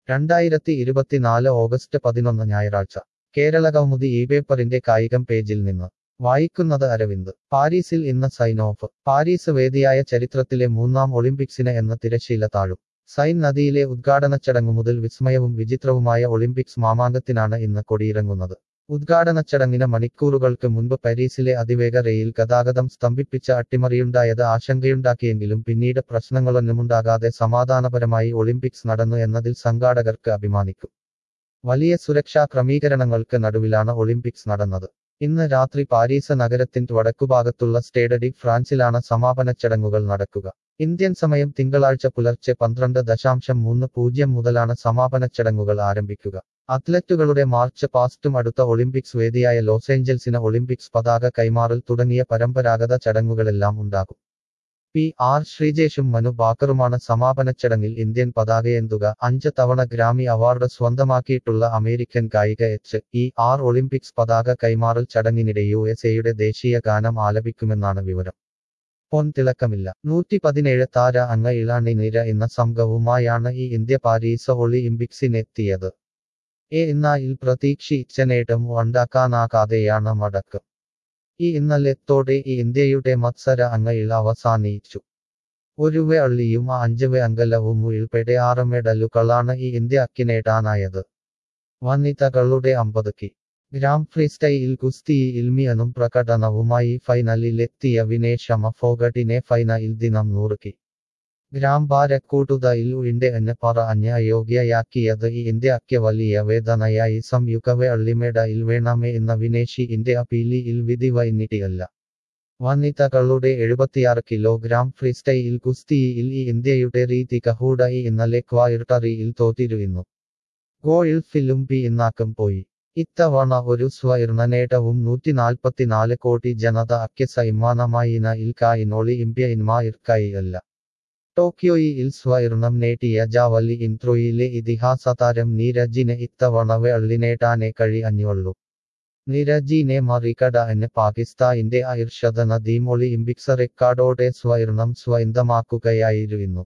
രണ്ടായിരത്തി ഇരുപത്തിനാല് ഓഗസ്റ്റ് പതിനൊന്ന് ഞായറാഴ്ച കേരളകൗമുദി ഈ പേപ്പറിന്റെ കായികം പേജിൽ നിന്ന് വായിക്കുന്നത് അരവിന്ദ് പാരീസിൽ ഇന്ന് സൈൻ ഓഫ് പാരീസ് വേദിയായ ചരിത്രത്തിലെ മൂന്നാം ഒളിമ്പിക്സിന് എന്ന തിരശ്ശീല താഴും സൈൻ നദിയിലെ ഉദ്ഘാടന ചടങ്ങു മുതൽ വിസ്മയവും വിചിത്രവുമായ ഒളിമ്പിക്സ് മാമാങ്കത്തിനാണ് ഇന്ന് കൊടിയിറങ്ങുന്നത് ഉദ്ഘാടന ചടങ്ങിന് മണിക്കൂറുകൾക്ക് മുൻപ് പാരീസിലെ അതിവേഗ റെയിൽ ഗതാഗതം സ്തംഭിപ്പിച്ച അട്ടിമറിയുണ്ടായത് ആശങ്കയുണ്ടാക്കിയെങ്കിലും പിന്നീട് പ്രശ്നങ്ങളൊന്നുമുണ്ടാകാതെ സമാധാനപരമായി ഒളിമ്പിക്സ് നടന്നു എന്നതിൽ സംഘാടകർക്ക് അഭിമാനിക്കും വലിയ സുരക്ഷാ ക്രമീകരണങ്ങൾക്ക് നടുവിലാണ് ഒളിമ്പിക്സ് നടന്നത് ഇന്ന് രാത്രി പാരീസ് നഗരത്തിന്റെ വടക്കുഭാഗത്തുള്ള സ്റ്റേഡ് ഡി ഫ്രാൻസിലാണ് സമാപന ചടങ്ങുകൾ നടക്കുക ഇന്ത്യൻ സമയം തിങ്കളാഴ്ച പുലർച്ചെ പന്ത്രണ്ട് ദശാംശം മൂന്ന് പൂജ്യം മുതലാണ് സമാപന ചടങ്ങുകൾ ആരംഭിക്കുക അത്ലറ്റുകളുടെ മാർച്ച് പാസ്റ്റും അടുത്ത ഒളിമ്പിക്സ് വേദിയായ ലോസ് ഏഞ്ചൽസിന് ഒളിമ്പിക്സ് പതാക കൈമാറൽ തുടങ്ങിയ പരമ്പരാഗത ചടങ്ങുകളെല്ലാം ഉണ്ടാകും പി ആർ ശ്രീജേഷും മനു ബാക്കറുമാണ് സമാപന ചടങ്ങിൽ ഇന്ത്യൻ പതാകയേന്തുക അഞ്ച് തവണ ഗ്രാമി അവാർഡ് സ്വന്തമാക്കിയിട്ടുള്ള അമേരിക്കൻ ഗായിക എച്ച് ഇ ആർ ഒളിമ്പിക്സ് പതാക കൈമാറൽ ചടങ്ങിനിടെ യു എസ് എയുടെ ദേശീയ ഗാനം ആലപിക്കുമെന്നാണ് വിവരം പൊൻ തിളക്കമില്ല നൂറ്റി പതിനേഴ് താര അംഗ ഇളാണി നിര എന്ന സംഘവുമായാണ് ഈ ഇന്ത്യ പാരീസ് ഒളിമ്പിക്സിനെത്തിയത് എ ഇന്നായിൽ പ്രതീക്ഷിച്ച നേട്ടം ഉണ്ടാക്കാനാകാതെയാണ് മടക്കം ഈ ഇന്നലത്തോടെ ഈ ഇന്ത്യയുടെ മത്സര അംഗയിൽ അവസാനിച്ചു ഒരു വെള്ളിയും അഞ്ച് അങ്കലവും ഉൾപ്പെടെ ആറ് മെഡലുകളാണ് ഈ ഇന്ത്യക്ക് നേടാനായത് വനിതകളുടെ അമ്പത് കി ഗ്രാം ഫ്രീസ്റ്റൈൽ കുസ്തിയിൽ മിയനും പ്രകടനവുമായി ഫൈനലിലെത്തിയ വിനേഷമ ഫോഗട്ടിനെ ഫൈനലിൽ ദിനം നൂറ് കി ഗ്രാം ഭാരക്കൂട്ടുതയിൽ ഇന്ത്യനെ പറഞ്ഞ അയോഗ്യയാക്കിയത് ഈ ഇന്ത്യക്ക് വലിയ വേദനയായി സംയുക്തവെ അള്ളിമെഡയിൽ വേണമേ എന്ന വിനേഷി ഇന്ത്യ പീലിയിൽ വിധി വൈന്നിട്ടിയല്ല വനിതകളുടെ എഴുപത്തിയാറ് കിലോഗ്രാം ഫ്രീസ്റ്റൈൽ കുസ്തിയിൽ ഈ ഇന്ത്യയുടെ രീതി കഹൂഡായി ഇന്നലെ ക്വാർട്ടറിയിൽ തോറ്റിരുന്നു ഗോയിൽ ഫിലും പി ഇന്നാക്കം പോയി ഇത്തവണ ഒരു സ്വർണ്ണ നേട്ടവും നൂറ്റി നാൽപ്പത്തിനാല് കോടി ജനത അക്ക് സൈമാനമായിന ഇൽക്കായിനോളി ഇന്ത്യ ഇൻമായിർക്കായി അല്ല ടോക്കിയോയിൽ സ്വർണം നേടിയ ജാവലി ഇൻട്രോയിലെ ഇതിഹാസ താരം നീരജിനെ ഇത്തവണ വെള്ളി നേടാനേ കഴിയഞ്ഞുള്ളൂ നീരജിനെ മറികടന്ന് പാകിസ്ഥാന്റെ അർഷദ നദീം ഒളിമ്പിക്സ് റെക്കോർഡോടെ സ്വർണം സ്വന്തമാക്കുകയായിരുന്നു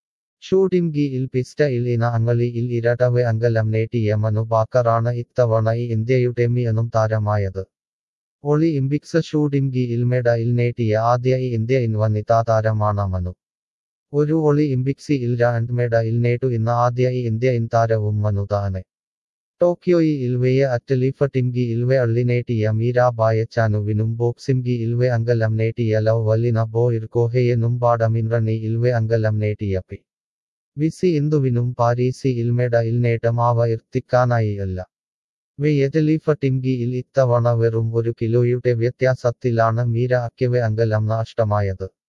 ഷൂട്ടിംഗിൽ പിസ്റ്റയിൽ ഇന അങ്ങളിയിൽ ഇരട്ടവെ അങ്കലം നേടിയ മനു ബാക്കറാണ് ഇത്തവണ ഈ ഇന്ത്യയുടെ മിയനും താരമായത് ഒളിമ്പിക്സ് ഷൂട്ടിംഗിൽ മെഡയിൽ നേടിയ ആദ്യ ഈ ഇന്ത്യൻ വനിതാ താരമാണ് മനു ഒരു ഒളിമ്പിക്സിൽ രണ്ട് മെഡയിൽ നേട്ടു ഇന്ന് ആദ്യ ഈ ഇന്ത്യൻ താരവും മനു തന്നെ ടോക്കിയോയിൽ വെയ അറ്റലിഫ ടിംഗി ഇൽവെ അള്ളി നേട്ടിയ മീരാബായ ചാനുവിനും ബോക്സിംഗി ഇൽവെ അങ്കലം നേട്ടിയ ലവ് വല്ലിന ബോയിർ കോഹയെന്നും പാടമിൻറണി ഇൽവെ അങ്കലം നേട്ടിയ പി വിസി ഇന്ദുവിനും പാരീസി ഇൽമെഡയിൽ നേട്ടം ആവർത്തിക്കാനായി അല്ല വെയറ്റലിഫ ടിംഗിയിൽ ഇത്തവണ വെറും ഒരു കിലോയുടെ വ്യത്യാസത്തിലാണ് മീര അക്കവെ അങ്കലം നഷ്ടമായത്